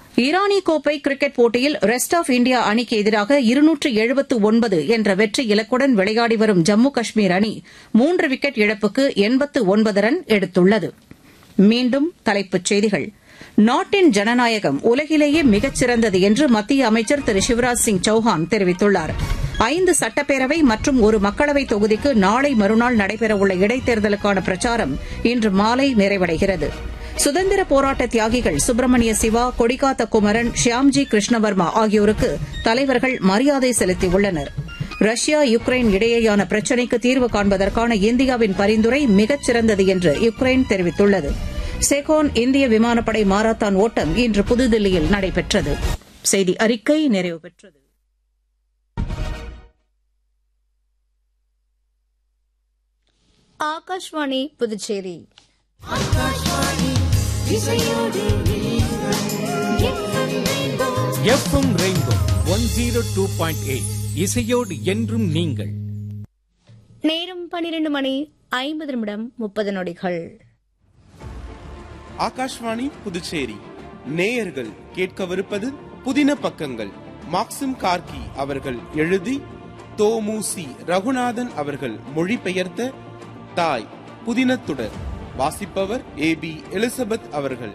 ஈரானி கோப்பை கிரிக்கெட் போட்டியில் rest of India அணிக்கு எதிராக இருநூற்று எழுபத்து ஒன்பது என்ற வெற்றி இலக்குடன் விளையாடி வரும் ஜம்மு காஷ்மீர் அணி மூன்று விக்கெட் இழப்புக்கு எண்பத்து ஒன்பது ரன் எடுத்துள்ளது மீண்டும் தலைப்புச் செய்திகள் நாட்டின் ஜனநாயகம் உலகிலேயே மிகச்சிறந்தது என்று மத்திய அமைச்சர் திரு சிவராஜ் சிங் சௌஹான் தெரிவித்துள்ளார் ஐந்து சட்டப்பேரவை மற்றும் ஒரு மக்களவைத் தொகுதிக்கு நாளை மறுநாள் நடைபெறவுள்ள இடைத்தேர்தலுக்கான பிரச்சாரம் இன்று மாலை நிறைவடைகிறது சுதந்திர போராட்ட தியாகிகள் சுப்பிரமணிய சிவா கொடிகாத்த குமரன் ஷியாம்ஜி கிருஷ்ணவர்மா ஆகியோருக்கு தலைவர்கள் மரியாதை செலுத்தியுள்ளனர் ரஷ்யா யுக்ரைன் இடையேயான பிரச்சினைக்கு தீர்வு காண்பதற்கான இந்தியாவின் பரிந்துரை மிகச்சிறந்தது என்று யுக்ரைன் தெரிவித்துள்ளது செகோன் இந்திய விமானப்படை மாரத்தான் ஓட்டம் இன்று புதுதில்லியில் நடைபெற்றது செய்தி அறிக்கை நிறைவு பெற்றது Akashvani Puducherry FM rainbow one zero two point eight இசையோடு என்றும் நீங்கள் நேரம் பன்னிரண்டு மணி ஐம்பது நிமிடம் முப்பது நொடிகள் ஆகாஷ்வாணி புதுச்சேரி நேயர்கள் கேட்கவிருப்பது புதின பக்கங்கள் மாக்சிம் கார்கி அவர்கள் எழுதி தோமுசி ரகுநாதன் அவர்கள் மொழிபெயர்த்த தாய் புதினத்துடன் வாசிப்பவர் ஏ பி எலிசபெத் அவர்கள்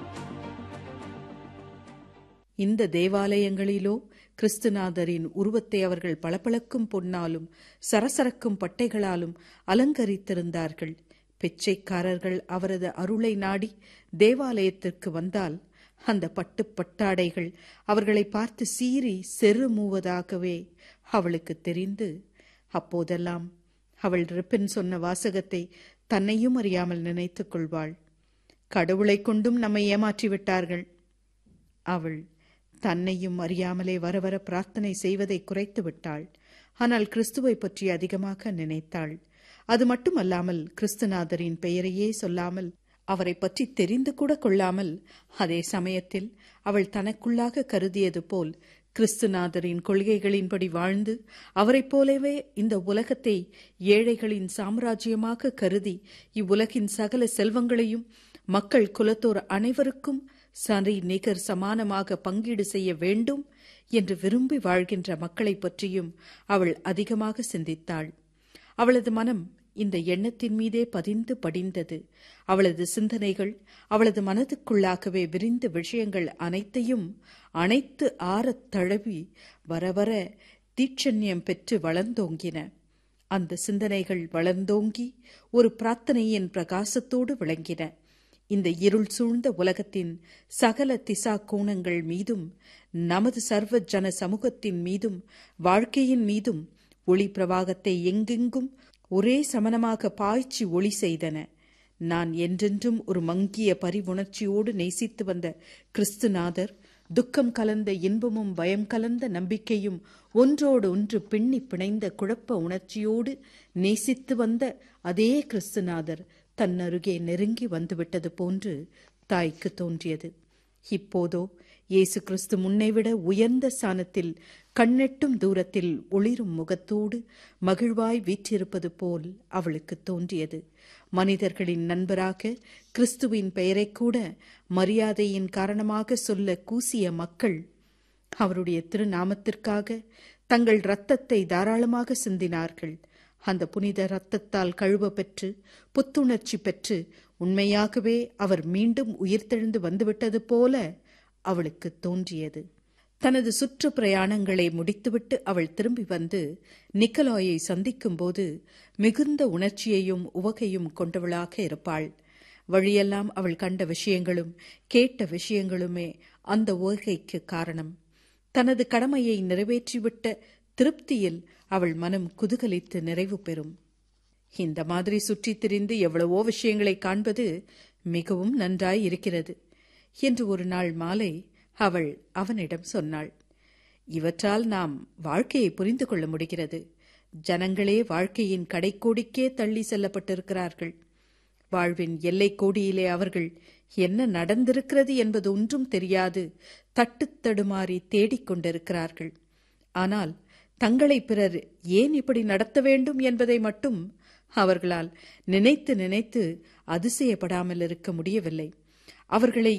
இந்த தேவாலயங்களிலோ கிறிஸ்துநாதரின் உருவத்தை அவர்கள் பளபளக்கும் பொன்னாலும் சரசரக்கும் பட்டைகளாலும் அலங்கரித்திருந்தார்கள் பிச்சைக்காரர்கள் அவரது அருளை நாடி தேவாலயத்திற்கு வந்தால் அந்த பட்டு பட்டாடைகள் அவர்களை பார்த்து சீறி செரு மூவதாகவே அவளுக்கு தெரிந்து அப்போதெல்லாம் அவள் ரிப்பன் சொன்ன வாசகத்தை தன்னையும் அறியாமல் நினைத்துக் கொள்வாள் கடவுளைக் கொண்டும் நம்மை ஏமாற்றி விட்டார்கள் அவள் தன்னையும் அறியாமலே வர வர பிரார்த்தனை செய்வதை குறைத்து விட்டாள் ஆனால் கிறிஸ்துவை பற்றி அதிகமாக நினைத்தாள் அது மட்டுமல்லாமல் கிறிஸ்துநாதரின் பெயரையே சொல்லாமல் அவரை பற்றி தெரிந்து கூட கொள்ளாமல் அதே சமயத்தில் அவள் தனக்குள்ளாக கருதியது போல் கிறிஸ்துநாதரின் கொள்கைகளின்படி வாழ்ந்து அவரைப் போலவே இந்த உலகத்தை ஏழைகளின் சாம்ராஜ்யமாக கருதி இவ்வுலகின் சகல செல்வங்களையும் மக்கள் குலத்தோர் அனைவருக்கும் சரி நிகர் சமானமாக பங்கீடு செய்ய வேண்டும் என்று விரும்பி வாழ்கின்ற மக்களைப் பற்றியும் அவள் அதிகமாக சிந்தித்தாள் அவளது மனம் இந்த எண்ணத்தின் மீதே பதிந்து படிந்தது அவளது சிந்தனைகள் அவளது மனதுக்குள்ளாகவே விரிந்த விஷயங்கள் அனைத்தையும் அனைத்து ஆறத் தழுவி வர வர தீட்சண்யம் பெற்று வளர்ந்தோங்கின அந்த சிந்தனைகள் வளர்ந்தோங்கி ஒரு பிரார்த்தனையின் பிரகாசத்தோடு விளங்கின இந்த இருள் சூழ்ந்த உலகத்தின் சகல திசா கோணங்கள் மீதும் நமது சர்வ ஜன சமூகத்தின் மீதும் வாழ்க்கையின் மீதும் ஒளி பிரவாகத்தை எங்கெங்கும் ஒரே சமனமாக பாய்ச்சி ஒளி செய்தன நான் என்றென்றும் ஒரு மங்கிய பரிவுணர்ச்சியோடு நேசித்து வந்த கிறிஸ்துநாதர் துக்கம் கலந்த இன்பமும் பயம் கலந்த நம்பிக்கையும் ஒன்றோடு ஒன்று பின்னி பிணைந்த குழப்ப உணர்ச்சியோடு நேசித்து வந்த அதே கிறிஸ்துநாதர் தன் அருகே நெருங்கி வந்துவிட்டது போன்று தாய்க்கு தோன்றியது இப்போதோ இயேசு கிறிஸ்து முன்னைவிட உயர்ந்த ஸ்தானத்தில் கண்ணெட்டும் தூரத்தில் ஒளிரும் முகத்தோடு மகிழ்வாய் வீற்றிருப்பது போல் அவளுக்கு தோன்றியது மனிதர்களின் நண்பராக கிறிஸ்துவின் பெயரை கூட மரியாதையின் காரணமாக சொல்ல கூசிய மக்கள் அவருடைய திருநாமத்திற்காக தங்கள் இரத்தத்தை தாராளமாக சிந்தினார்கள் அந்த புனித இரத்தத்தால் கழுவ பெற்று புத்துணர்ச்சி பெற்று உண்மையாகவே அவர் மீண்டும் உயிர்த்தெழுந்து வந்துவிட்டது போல அவளுக்கு தோன்றியது தனது சுற்று பிரயாணங்களை முடித்துவிட்டு அவள் திரும்பி வந்து நிக்கலாயை சந்திக்கும்போது மிகுந்த உணர்ச்சியையும் உவகையும் கொண்டவளாக இருப்பாள் வழியெல்லாம் அவள் கண்ட விஷயங்களும் கேட்ட விஷயங்களுமே அந்த உவகைக்கு காரணம் தனது கடமையை நிறைவேற்றிவிட்ட திருப்தியில் அவள் மனம் குதூகலித்து நிறைவு பெறும் இந்த மாதிரி சுற்றித் திரிந்து எவ்வளவோ விஷயங்களை காண்பது மிகவும் நன்றாய் இருக்கிறது என்று ஒரு நாள் மாலை அவள் அவனிடம் சொன்னாள் இவற்றால் நாம் வாழ்க்கையை புரிந்து கொள்ள முடிகிறது ஜனங்களே வாழ்க்கையின் கடைக்கோடிக்கே தள்ளி செல்லப்பட்டிருக்கிறார்கள் வாழ்வின் எல்லை கோடியிலே அவர்கள் என்ன நடந்திருக்கிறது என்பது ஒன்றும் தெரியாது தட்டுத் தடுமாறி தேடிக் கொண்டிருக்கிறார்கள் ஆனால் தங்களை பிறர் ஏன் இப்படி நடத்த வேண்டும் என்பதை மட்டும் அவர்களால் நினைத்து நினைத்து அதிசயப்படாமல் இருக்க முடியவில்லை அவர்களை